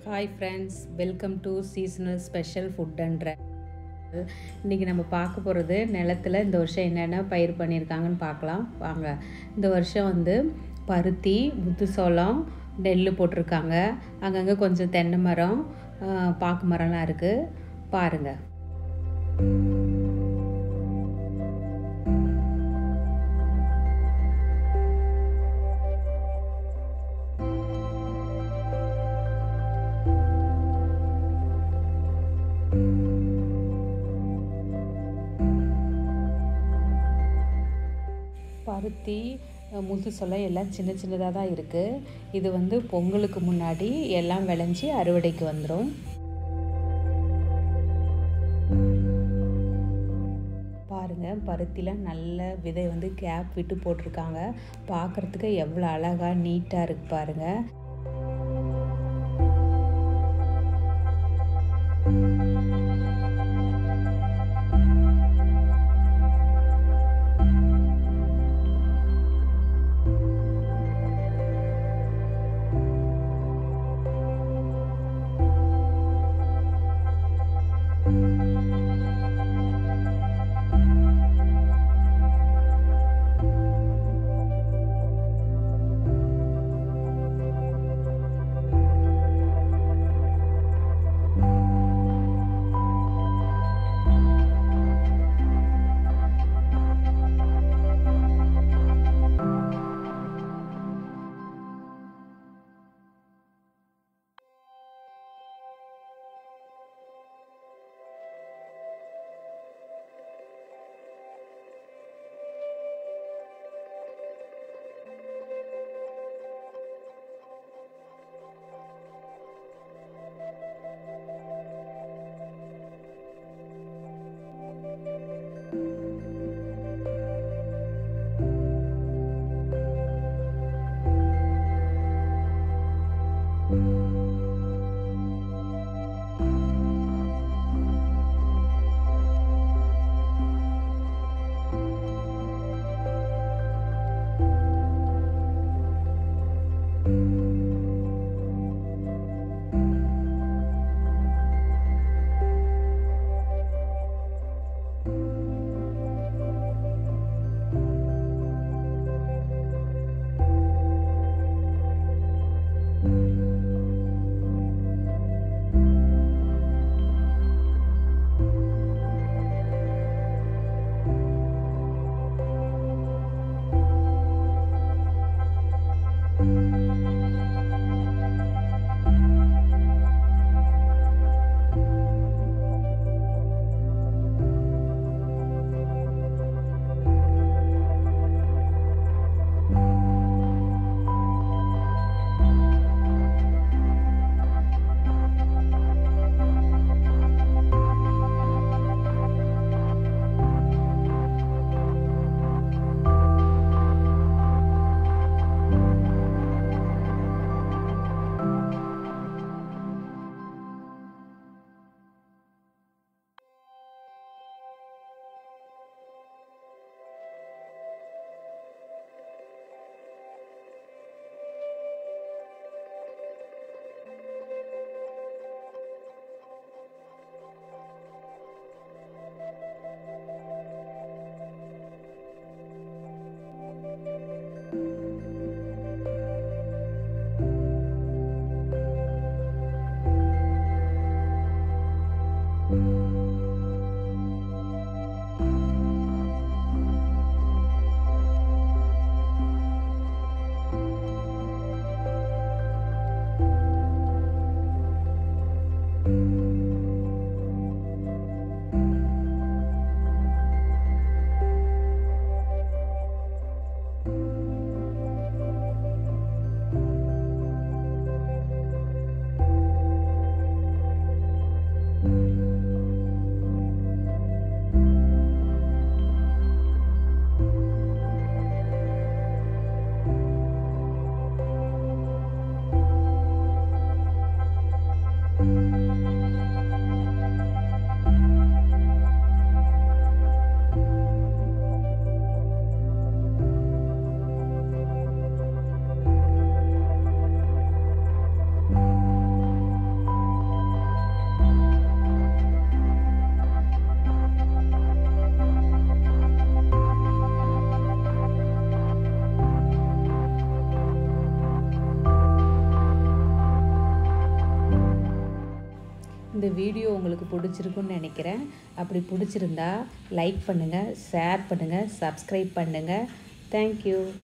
hi friends welcome to seasonal special food and இன்றைக்கி நம்ம பார்க்க போகிறது நிலத்தில் இந்த வருஷம் என்னென்ன பயிர் பண்ணியிருக்காங்கன்னு பார்க்கலாம் வாங்க இந்த வருஷம் வந்து பருத்தி முத்துசோளம் நெல் போட்டிருக்காங்க அங்கங்கே கொஞ்சம் தென்னை மரம் ஆஹ், பாக்கு மரம்லாம் இருக்குது பாருங்கள் பருத்தி முத்து சொல்ல எல்லாம் சின்ன சின்னதாக தான் இருக்குது இது வந்து பொங்கலுக்கு முன்னாடி எல்லாம் விளைஞ்சி அறுவடைக்கு வந்துடும் பாருங்கள் பருத்திலாம் நல்ல விதை வந்து கேப் விட்டு போட்டிருக்காங்க பார்க்குறதுக்கு எவ்வளோ அழகாக நீட்டாக இருக்கு பாருங்கள் இந்த வீடியோ உங்களுக்கு பிடிச்சிருக்குன்னு நினைக்கிறேன் அப்படி பிடிச்சிருந்தா லைக் பண்ணுங்கள் ஷேர் பண்ணுங்கள் சப்ஸ்கிரைப் பண்ணுங்கள் தேங்க்யூ